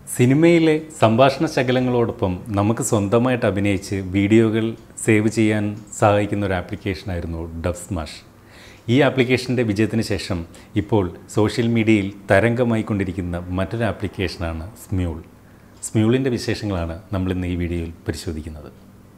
സിനിമയിലെ സംഭാഷണ ശകലങ്ങളോടൊപ്പം നമുക്ക് സ്വന്തമായിട്ട് അഭിനയിച്ച് വീഡിയോകൾ സേവ് ചെയ്യാൻ സഹായിക്കുന്ന ഒരു ആപ്ലിക്കേഷനായിരുന്നു ഡബ് സ്മാഷ് ഈ ആപ്ലിക്കേഷൻ്റെ വിജയത്തിന് ശേഷം ഇപ്പോൾ സോഷ്യൽ മീഡിയയിൽ തരംഗമായിക്കൊണ്ടിരിക്കുന്ന മറ്റൊരു ആപ്ലിക്കേഷനാണ് സ്മ്യൂൾ സ്മ്യൂളിൻ്റെ വിശേഷങ്ങളാണ് നമ്മളിന്ന് ഈ വീഡിയോയിൽ പരിശോധിക്കുന്നത്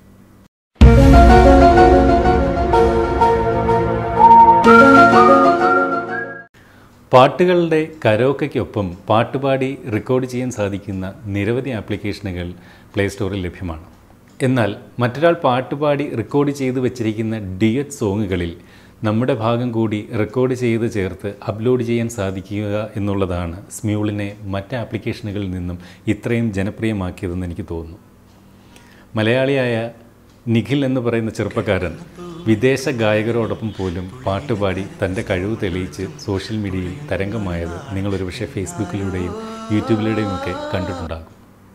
പാട്ടുകളുടെ കരോക്കയ്ക്കൊപ്പം പാട്ടുപാടി റെക്കോർഡ് ചെയ്യാൻ സാധിക്കുന്ന നിരവധി ആപ്ലിക്കേഷനുകൾ പ്ലേ സ്റ്റോറിൽ ലഭ്യമാണ് എന്നാൽ മറ്റൊരാൾ പാട്ടുപാടി റെക്കോർഡ് ചെയ്ത് വെച്ചിരിക്കുന്ന ഡിയറ്റ് സോങ്ങുകളിൽ നമ്മുടെ ഭാഗം കൂടി റെക്കോർഡ് ചെയ്ത് ചേർത്ത് അപ്ലോഡ് ചെയ്യാൻ സാധിക്കുക എന്നുള്ളതാണ് സ്മ്യൂളിനെ മറ്റ് ആപ്ലിക്കേഷനുകളിൽ നിന്നും ഇത്രയും ജനപ്രിയമാക്കിയതെന്ന് എനിക്ക് തോന്നുന്നു മലയാളിയായ നിഖിൽ എന്ന് പറയുന്ന ചെറുപ്പക്കാരൻ വിദേശ ഗായകരോടൊപ്പം പോലും പാട്ടുപാടി തൻ്റെ കഴിവ് തെളിയിച്ച് സോഷ്യൽ മീഡിയയിൽ തരംഗമായത് നിങ്ങളൊരു പക്ഷേ ഫേസ്ബുക്കിലൂടെയും യൂട്യൂബിലൂടെയും ഒക്കെ കണ്ടിട്ടുണ്ടാകും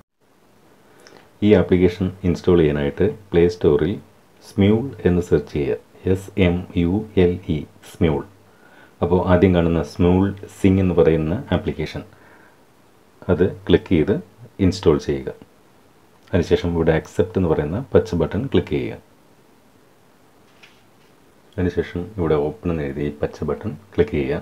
ഈ ആപ്ലിക്കേഷൻ ഇൻസ്റ്റാൾ ചെയ്യാനായിട്ട് പ്ലേ സ്റ്റോറിൽ സ്മ്യൂൾ എന്ന് സെർച്ച് ചെയ്യുക S M U L E Smule അപ്പോൾ ആദ്യം കാണുന്ന സ്മ്യൂൾ സിംഗ് എന്ന് പറയുന്ന ആപ്ലിക്കേഷൻ അത് ക്ലിക്ക് ചെയ്ത് ഇൻസ്റ്റാൾ ചെയ്യുക അതിനുശേഷം ഇവിടെ അക്സെപ്റ്റ് എന്ന് പറയുന്ന പച്ച ബട്ടൺ ക്ലിക്ക് ചെയ്യുക അതിനുശേഷം ഇവിടെ ഓപ്പൺ എന്ന് എഴുതി പച്ച ബട്ടൺ ക്ലിക്ക് ചെയ്യുക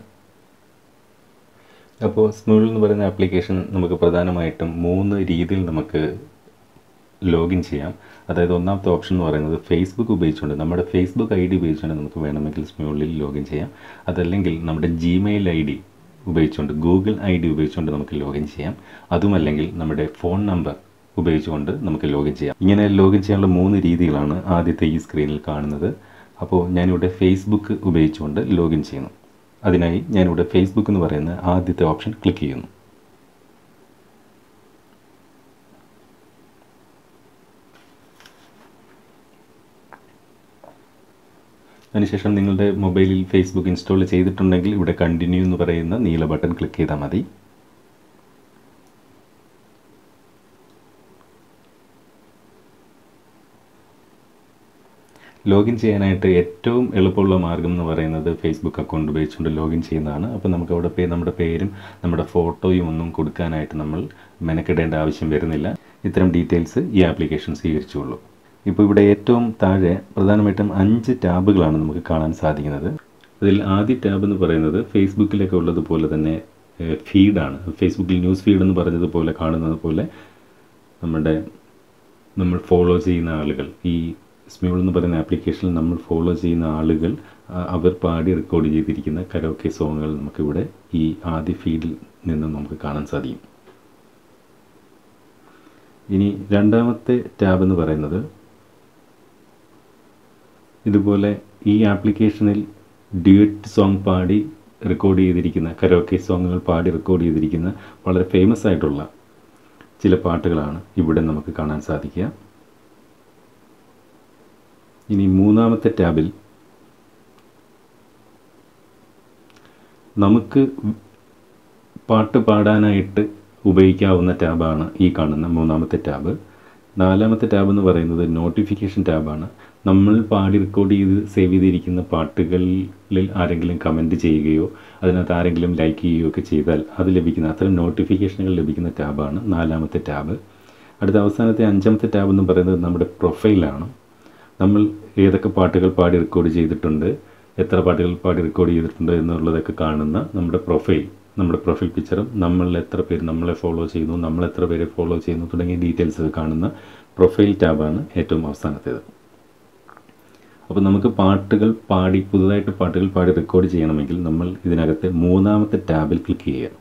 അപ്പോൾ സ്മ്യൂൾ എന്ന് പറയുന്ന ആപ്ലിക്കേഷൻ നമുക്ക് പ്രധാനമായിട്ടും മൂന്ന് രീതിയിൽ നമുക്ക് ലോഗിൻ ചെയ്യാം അതായത് ഒന്നാമത്തെ ഓപ്ഷൻ എന്ന് പറയുന്നത് ഫേസ്ബുക്ക് ഉപയോഗിച്ചുകൊണ്ട് നമ്മുടെ ഫേസ്ബുക്ക് ഐ ഡി ഉപയോഗിച്ചുകൊണ്ട് നമുക്ക് വേണമെങ്കിൽ സ്മ്യൂളിൽ ലോഗിൻ ചെയ്യാം അതല്ലെങ്കിൽ നമ്മുടെ ജിമെയിൽ ഐ ഡി ഉപയോഗിച്ചുകൊണ്ട് ഗൂഗിൾ ഐ ഡി ഉപയോഗിച്ചുകൊണ്ട് നമുക്ക് ലോഗിൻ ചെയ്യാം അതുമല്ലെങ്കിൽ നമ്മുടെ ഫോൺ നമ്പർ ഉപയോഗിച്ചുകൊണ്ട് നമുക്ക് ലോഗിൻ ചെയ്യാം ഇങ്ങനെ ലോഗിൻ ചെയ്യാനുള്ള മൂന്ന് രീതികളാണ് ആദ്യത്തെ ഈ സ്ക്രീനിൽ കാണുന്നത് അപ്പോൾ ഞാനിവിടെ ഫേസ്ബുക്ക് ഉപയോഗിച്ചുകൊണ്ട് ലോഗിൻ ചെയ്യുന്നു അതിനായി ഞാനിവിടെ ഫേസ്ബുക്ക് എന്ന് പറയുന്ന ആദ്യത്തെ ഓപ്ഷൻ ക്ലിക്ക് ചെയ്യുന്നു അതിനുശേഷം നിങ്ങളുടെ മൊബൈലിൽ ഫേസ്ബുക്ക് ഇൻസ്റ്റാൾ ചെയ്തിട്ടുണ്ടെങ്കിൽ ഇവിടെ കണ്ടിന്യൂ എന്ന് പറയുന്ന നീല ബട്ടൺ ക്ലിക്ക് ചെയ്താൽ മതി ലോഗിൻ ചെയ്യാനായിട്ട് ഏറ്റവും എളുപ്പമുള്ള മാർഗം എന്ന് പറയുന്നത് ഫേസ്ബുക്ക് അക്കൗണ്ട് ഉപയോഗിച്ചുകൊണ്ട് ലോഗിൻ ചെയ്യുന്നതാണ് അപ്പോൾ നമുക്ക് അവിടെ പേ നമ്മുടെ പേരും നമ്മുടെ ഫോട്ടോയും ഒന്നും കൊടുക്കാനായിട്ട് നമ്മൾ മെനക്കെടേണ്ട ആവശ്യം വരുന്നില്ല ഇത്തരം ഡീറ്റെയിൽസ് ഈ ആപ്ലിക്കേഷൻ സ്വീകരിച്ചുള്ളൂ ഇപ്പോൾ ഇവിടെ ഏറ്റവും താഴെ പ്രധാനമായിട്ടും അഞ്ച് ടാബുകളാണ് നമുക്ക് കാണാൻ സാധിക്കുന്നത് അതിൽ ആദ്യ ടാബ് എന്ന് പറയുന്നത് ഫേസ്ബുക്കിലൊക്കെ ഉള്ളതുപോലെ തന്നെ ഫീഡാണ് ഫേസ്ബുക്കിൽ ന്യൂസ് ഫീഡ് എന്ന് പറഞ്ഞതുപോലെ കാണുന്നത് പോലെ നമ്മുടെ നമ്മൾ ഫോളോ ചെയ്യുന്ന ആളുകൾ ഈ സ്മ്യൂൾ എന്ന് പറയുന്ന ആപ്ലിക്കേഷനിൽ നമ്മൾ ഫോളോ ചെയ്യുന്ന ആളുകൾ അവർ പാടി റെക്കോർഡ് ചെയ്തിരിക്കുന്ന കരോക്കെ സോങ്ങുകൾ നമുക്കിവിടെ ഈ ആദ്യ ഫീഡിൽ നിന്ന് നമുക്ക് കാണാൻ സാധിക്കും ഇനി രണ്ടാമത്തെ ടാബ് എന്ന് പറയുന്നത് ഇതുപോലെ ഈ ആപ്ലിക്കേഷനിൽ ഡ്യുവറ്റ് സോങ് പാടി റെക്കോർഡ് ചെയ്തിരിക്കുന്ന കരോക്കെ സോങ്ങുകൾ പാടി റെക്കോർഡ് ചെയ്തിരിക്കുന്ന വളരെ ഫേമസ് ആയിട്ടുള്ള ചില പാട്ടുകളാണ് ഇവിടെ നമുക്ക് കാണാൻ സാധിക്കുക ഇനി മൂന്നാമത്തെ ടാബിൽ നമുക്ക് പാട്ട് പാടാനായിട്ട് ഉപയോഗിക്കാവുന്ന ടാബാണ് ഈ കാണുന്ന മൂന്നാമത്തെ ടാബ് നാലാമത്തെ ടാബ് എന്ന് പറയുന്നത് നോട്ടിഫിക്കേഷൻ ടാബാണ് നമ്മൾ പാടി റെക്കോർഡ് ചെയ്ത് സേവ് ചെയ്തിരിക്കുന്ന പാട്ടുകളിൽ ആരെങ്കിലും കമൻറ്റ് ചെയ്യുകയോ അതിനകത്ത് ആരെങ്കിലും ലൈക്ക് ചെയ്യുകയോ ഒക്കെ ചെയ്താൽ അത് ലഭിക്കുന്ന അത്തരം നോട്ടിഫിക്കേഷനുകൾ ലഭിക്കുന്ന ടാബാണ് നാലാമത്തെ ടാബ് അടുത്ത അവസാനത്തെ അഞ്ചാമത്തെ ടാബ് എന്ന് പറയുന്നത് നമ്മുടെ പ്രൊഫൈലാണ് നമ്മൾ ഏതൊക്കെ പാട്ടുകൾ പാടി റെക്കോർഡ് ചെയ്തിട്ടുണ്ട് എത്ര പാട്ടുകൾ പാടി റെക്കോർഡ് ചെയ്തിട്ടുണ്ട് എന്നുള്ളതൊക്കെ കാണുന്ന നമ്മുടെ പ്രൊഫൈൽ നമ്മുടെ പ്രൊഫൈൽ പിക്ചറും നമ്മൾ എത്ര പേര് നമ്മളെ ഫോളോ ചെയ്യുന്നു നമ്മൾ എത്ര പേരെ ഫോളോ ചെയ്യുന്നു തുടങ്ങിയ ഡീറ്റെയിൽസ് കാണുന്ന പ്രൊഫൈൽ ടാബാണ് ഏറ്റവും അവസാനത്തേത് അപ്പോൾ നമുക്ക് പാട്ടുകൾ പാടി പുതുതായിട്ട് പാട്ടുകൾ പാടി റെക്കോർഡ് ചെയ്യണമെങ്കിൽ നമ്മൾ ഇതിനകത്തെ മൂന്നാമത്തെ ടാബിൽ ക്ലിക്ക് ചെയ്യുക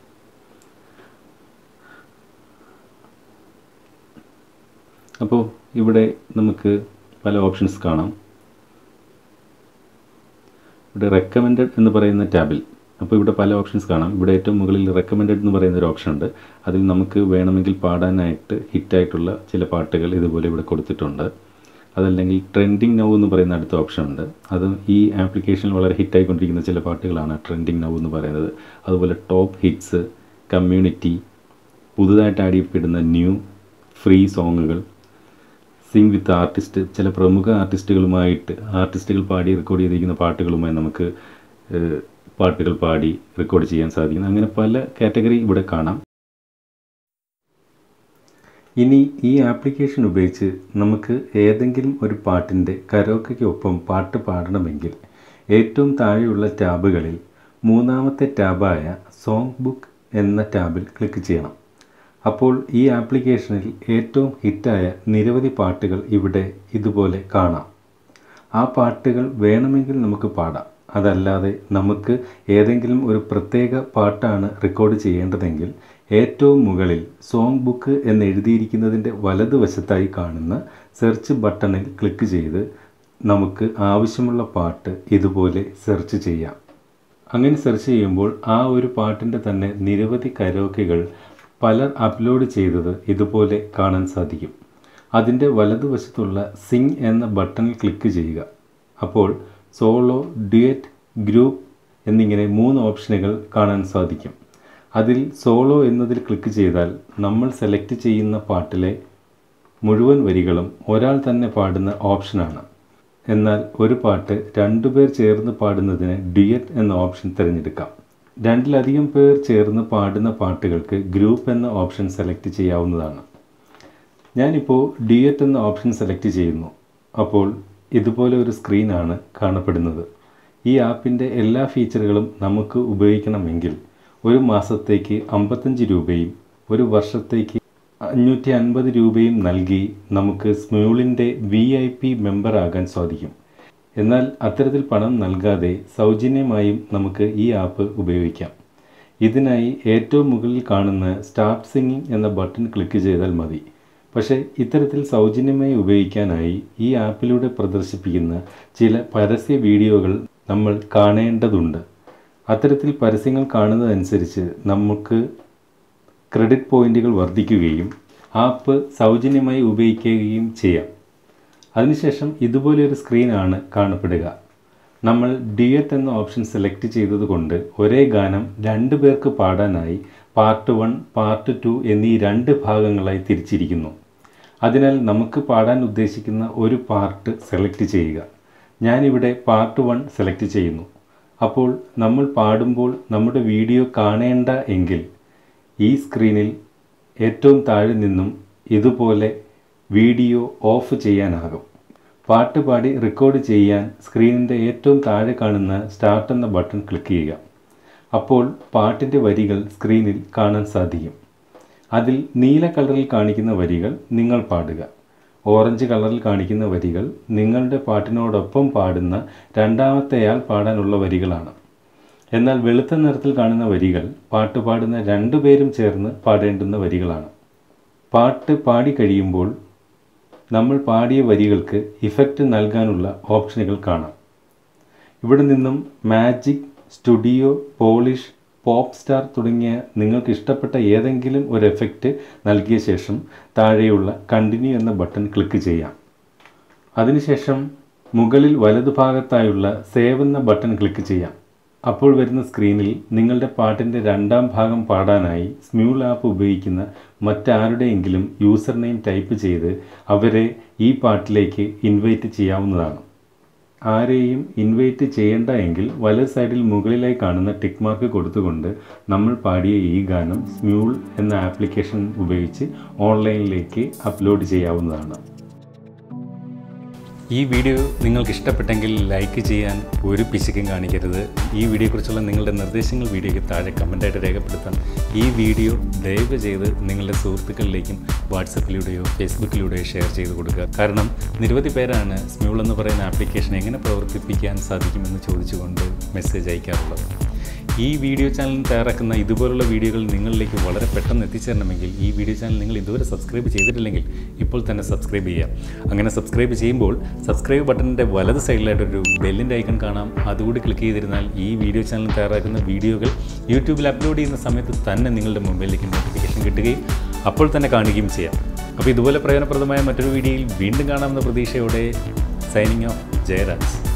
അപ്പോൾ ഇവിടെ നമുക്ക് പല ഓപ്ഷൻസ് കാണാം ഇവിടെ റെക്കമെൻഡഡ് എന്ന് പറയുന്ന ടാബിൽ അപ്പോൾ ഇവിടെ പല ഓപ്ഷൻസ് കാണാം ഇവിടെ ഏറ്റവും മുകളിൽ റെക്കമെൻഡഡ് എന്ന് പറയുന്ന ഒരു ഓപ്ഷൻ ഉണ്ട് അതിൽ നമുക്ക് വേണമെങ്കിൽ പാടാനായിട്ട് ഹിറ്റായിട്ടുള്ള ചില പാട്ടുകൾ ഇതുപോലെ ഇവിടെ കൊടുത്തിട്ടുണ്ട് അതല്ലെങ്കിൽ ട്രെൻഡിങ് നൗ എന്ന് പറയുന്ന അടുത്ത ഓപ്ഷൻ ഉണ്ട് അത് ഈ ആപ്ലിക്കേഷനിൽ വളരെ ഹിറ്റായിക്കൊണ്ടിരിക്കുന്ന ചില പാട്ടുകളാണ് ട്രെൻഡിങ് നൗ എന്ന് പറയുന്നത് അതുപോലെ ടോപ്പ് ഹിറ്റ്സ് കമ്മ്യൂണിറ്റി പുതുതായിട്ട് ആടിയപ്പെടുന്ന ന്യൂ ഫ്രീ സോങ്ങുകൾ സിംഗ് വിത്ത് ആർട്ടിസ്റ്റ് ചില പ്രമുഖ ആർട്ടിസ്റ്റുകളുമായിട്ട് ആർട്ടിസ്റ്റുകൾ പാടി റെക്കോർഡ് ചെയ്തിരിക്കുന്ന പാട്ടുകളുമായി നമുക്ക് പാട്ടുകൾ പാടി റെക്കോർഡ് ചെയ്യാൻ സാധിക്കുന്നു അങ്ങനെ പല കാറ്റഗറി ഇവിടെ കാണാം ഇനി ഈ ആപ്ലിക്കേഷൻ ഉപയോഗിച്ച് നമുക്ക് ഏതെങ്കിലും ഒരു പാട്ടിൻ്റെ കരോക്കയ്ക്കൊപ്പം പാട്ട് പാടണമെങ്കിൽ ഏറ്റവും താഴെയുള്ള ടാബുകളിൽ മൂന്നാമത്തെ ടാബായ സോങ് ബുക്ക് എന്ന ടാബിൽ ക്ലിക്ക് ചെയ്യണം അപ്പോൾ ഈ ആപ്ലിക്കേഷനിൽ ഏറ്റവും ഹിറ്റായ നിരവധി പാട്ടുകൾ ഇവിടെ ഇതുപോലെ കാണാം ആ പാട്ടുകൾ വേണമെങ്കിൽ നമുക്ക് പാടാം അതല്ലാതെ നമുക്ക് ഏതെങ്കിലും ഒരു പ്രത്യേക പാട്ടാണ് റെക്കോർഡ് ചെയ്യേണ്ടതെങ്കിൽ ഏറ്റവും മുകളിൽ സോങ് ബുക്ക് എന്ന് എഴുതിയിരിക്കുന്നതിൻ്റെ വലതുവശത്തായി കാണുന്ന സെർച്ച് ബട്ടണിൽ ക്ലിക്ക് ചെയ്ത് നമുക്ക് ആവശ്യമുള്ള പാട്ട് ഇതുപോലെ സെർച്ച് ചെയ്യാം അങ്ങനെ സെർച്ച് ചെയ്യുമ്പോൾ ആ ഒരു പാട്ടിൻ്റെ തന്നെ നിരവധി കരോക്കകൾ പലർ അപ്ലോഡ് ചെയ്തത് ഇതുപോലെ കാണാൻ സാധിക്കും അതിൻ്റെ വലതുവശത്തുള്ള സിങ് എന്ന ബട്ടണിൽ ക്ലിക്ക് ചെയ്യുക അപ്പോൾ സോളോ ഡ്യുയറ്റ് ഗ്രൂപ്പ് എന്നിങ്ങനെ മൂന്ന് ഓപ്ഷനുകൾ കാണാൻ സാധിക്കും അതിൽ സോളോ എന്നതിൽ ക്ലിക്ക് ചെയ്താൽ നമ്മൾ സെലക്ട് ചെയ്യുന്ന പാട്ടിലെ മുഴുവൻ വരികളും ഒരാൾ തന്നെ പാടുന്ന ഓപ്ഷനാണ് എന്നാൽ ഒരു പാട്ട് രണ്ടുപേർ ചേർന്ന് പാടുന്നതിന് ഡ്യുയറ്റ് എന്ന ഓപ്ഷൻ തിരഞ്ഞെടുക്കാം രണ്ടിലധികം പേർ ചേർന്ന് പാടുന്ന പാട്ടുകൾക്ക് ഗ്രൂപ്പ് എന്ന ഓപ്ഷൻ സെലക്ട് ചെയ്യാവുന്നതാണ് ഞാനിപ്പോൾ ഡ്യുയറ്റ് എന്ന ഓപ്ഷൻ സെലക്ട് ചെയ്യുന്നു അപ്പോൾ ഇതുപോലെ ഒരു സ്ക്രീനാണ് കാണപ്പെടുന്നത് ഈ ആപ്പിൻ്റെ എല്ലാ ഫീച്ചറുകളും നമുക്ക് ഉപയോഗിക്കണമെങ്കിൽ ഒരു മാസത്തേക്ക് അമ്പത്തഞ്ച് രൂപയും ഒരു വർഷത്തേക്ക് അഞ്ഞൂറ്റി അൻപത് രൂപയും നൽകി നമുക്ക് സ്മ്യൂളിൻ്റെ വി ഐ പി മെമ്പറാകാൻ സാധിക്കും എന്നാൽ അത്തരത്തിൽ പണം നൽകാതെ സൗജന്യമായും നമുക്ക് ഈ ആപ്പ് ഉപയോഗിക്കാം ഇതിനായി ഏറ്റവും മുകളിൽ കാണുന്ന സ്റ്റാർട്ട് സിംഗിങ് എന്ന ബട്ടൺ ക്ലിക്ക് ചെയ്താൽ മതി പക്ഷേ ഇത്തരത്തിൽ സൗജന്യമായി ഉപയോഗിക്കാനായി ഈ ആപ്പിലൂടെ പ്രദർശിപ്പിക്കുന്ന ചില പരസ്യ വീഡിയോകൾ നമ്മൾ കാണേണ്ടതുണ്ട് അത്തരത്തിൽ പരസ്യങ്ങൾ കാണുന്നതനുസരിച്ച് നമുക്ക് ക്രെഡിറ്റ് പോയിന്റുകൾ വർദ്ധിക്കുകയും ആപ്പ് സൗജന്യമായി ഉപയോഗിക്കുകയും ചെയ്യാം അതിനുശേഷം ഇതുപോലെ ഒരു സ്ക്രീനാണ് കാണപ്പെടുക നമ്മൾ ഡിയറ്റ് എന്ന ഓപ്ഷൻ സെലക്ട് ചെയ്തതുകൊണ്ട് ഒരേ ഗാനം രണ്ട് പേർക്ക് പാടാനായി പാർട്ട് വൺ പാർട്ട് ടു എന്നീ രണ്ട് ഭാഗങ്ങളായി തിരിച്ചിരിക്കുന്നു അതിനാൽ നമുക്ക് പാടാൻ ഉദ്ദേശിക്കുന്ന ഒരു പാർട്ട് സെലക്ട് ചെയ്യുക ഞാനിവിടെ പാർട്ട് വൺ സെലക്ട് ചെയ്യുന്നു അപ്പോൾ നമ്മൾ പാടുമ്പോൾ നമ്മുടെ വീഡിയോ കാണേണ്ട എങ്കിൽ ഈ സ്ക്രീനിൽ ഏറ്റവും താഴെ നിന്നും ഇതുപോലെ വീഡിയോ ഓഫ് ചെയ്യാനാകും പാട്ട് പാടി റെക്കോർഡ് ചെയ്യാൻ സ്ക്രീനിൻ്റെ ഏറ്റവും താഴെ കാണുന്ന സ്റ്റാർട്ട് എന്ന ബട്ടൺ ക്ലിക്ക് ചെയ്യുക അപ്പോൾ പാട്ടിൻ്റെ വരികൾ സ്ക്രീനിൽ കാണാൻ സാധിക്കും അതിൽ നീല കളറിൽ കാണിക്കുന്ന വരികൾ നിങ്ങൾ പാടുക ഓറഞ്ച് കളറിൽ കാണിക്കുന്ന വരികൾ നിങ്ങളുടെ പാട്ടിനോടൊപ്പം പാടുന്ന രണ്ടാമത്തെയാൾ പാടാനുള്ള വരികളാണ് എന്നാൽ വെളുത്ത നിറത്തിൽ കാണുന്ന വരികൾ പാട്ട് പാടുന്ന രണ്ടുപേരും ചേർന്ന് പാടേണ്ടുന്ന വരികളാണ് പാട്ട് പാടി കഴിയുമ്പോൾ നമ്മൾ പാടിയ വരികൾക്ക് ഇഫക്റ്റ് നൽകാനുള്ള ഓപ്ഷനുകൾ കാണാം ഇവിടെ നിന്നും magic studio polish pop star തുടങ്ങിയ നിങ്ങൾക്ക് ഇഷ്ടപ്പെട്ട ഏതെങ്കിലും ഒരു എഫക്റ്റ് നൽകിയ ശേഷം താഴെയുള്ള കണ്ടിന്യൂ എന്ന ബട്ടൺ ക്ലിക്ക് ചെയ്യാം അതിനുശേഷം മുകളിൽ വലതുഭാഗത്തായുള്ള സേവ് എന്ന ബട്ടൺ ക്ലിക്ക് ചെയ്യാം അപ്പോൾ വരുന്ന സ്ക്രീനിൽ നിങ്ങളുടെ പാട്ടിൻ്റെ രണ്ടാം ഭാഗം പാടാനായി സ്മ്യൂൾ ആപ്പ് ഉപയോഗിക്കുന്ന മറ്റാരുടെയെങ്കിലും യൂസർ നെയിം ടൈപ്പ് ചെയ്ത് അവരെ ഈ പാട്ടിലേക്ക് ഇൻവൈറ്റ് ചെയ്യാവുന്നതാണ് ആരെയും ഇൻവൈറ്റ് ചെയ്യേണ്ട എങ്കിൽ വലത് സൈഡിൽ മുകളിലായി കാണുന്ന ടിക്ക് മാർക്ക് കൊടുത്തുകൊണ്ട് നമ്മൾ പാടിയ ഈ ഗാനം സ്മ്യൂൾ എന്ന ആപ്ലിക്കേഷൻ ഉപയോഗിച്ച് ഓൺലൈനിലേക്ക് അപ്ലോഡ് ചെയ്യാവുന്നതാണ് ഈ വീഡിയോ നിങ്ങൾക്ക് ഇഷ്ടപ്പെട്ടെങ്കിൽ ലൈക്ക് ചെയ്യാൻ ഒരു പിശുക്കും കാണിക്കരുത് ഈ വീഡിയോയെക്കുറിച്ചുള്ള നിങ്ങളുടെ നിർദ്ദേശങ്ങൾ വീഡിയോയ്ക്ക് താഴെ കമൻറ്റായിട്ട് രേഖപ്പെടുത്താൻ ഈ വീഡിയോ ദയവ് ചെയ്ത് നിങ്ങളുടെ സുഹൃത്തുക്കളിലേക്കും വാട്സപ്പിലൂടെയോ ഫേസ്ബുക്കിലൂടെയോ ഷെയർ ചെയ്ത് കൊടുക്കുക കാരണം നിരവധി പേരാണ് സ്മ്യൂൾ എന്ന് പറയുന്ന ആപ്ലിക്കേഷൻ എങ്ങനെ പ്രവർത്തിപ്പിക്കാൻ സാധിക്കുമെന്ന് ചോദിച്ചുകൊണ്ട് മെസ്സേജ് അയക്കാറുള്ളത് ഈ വീഡിയോ ചാനൽ തയ്യാറാക്കുന്ന ഇതുപോലുള്ള വീഡിയോകൾ നിങ്ങളിലേക്ക് വളരെ പെട്ടെന്ന് എത്തിച്ചേരണമെങ്കിൽ ഈ വീഡിയോ ചാനൽ നിങ്ങൾ ഇതുവരെ സബ്സ്ക്രൈബ് ചെയ്തിട്ടില്ലെങ്കിൽ ഇപ്പോൾ തന്നെ സബ്സ്ക്രൈബ് ചെയ്യാം അങ്ങനെ സബ്സ്ക്രൈബ് ചെയ്യുമ്പോൾ സബ്സ്ക്രൈബ് ബട്ടണിൻ്റെ വലത് സൈഡിലായിട്ടൊരു ബെല്ലിൻ്റെ ഐക്കൺ കാണാം അതുകൂടി ക്ലിക്ക് ചെയ്തിരുന്നാൽ ഈ വീഡിയോ ചാനൽ തയ്യാറാക്കുന്ന വീഡിയോകൾ യൂട്യൂബിൽ അപ്ലോഡ് ചെയ്യുന്ന സമയത്ത് തന്നെ നിങ്ങളുടെ മൊബൈലിലേക്ക് നോട്ടിഫിക്കേഷൻ കിട്ടുകയും അപ്പോൾ തന്നെ കാണുകയും ചെയ്യാം അപ്പോൾ ഇതുപോലെ പ്രയോജനപ്രദമായ മറ്റൊരു വീഡിയോയിൽ വീണ്ടും കാണാമെന്ന പ്രതീക്ഷയോടെ സൈനിങ് ഓഫ് ജയരാജ്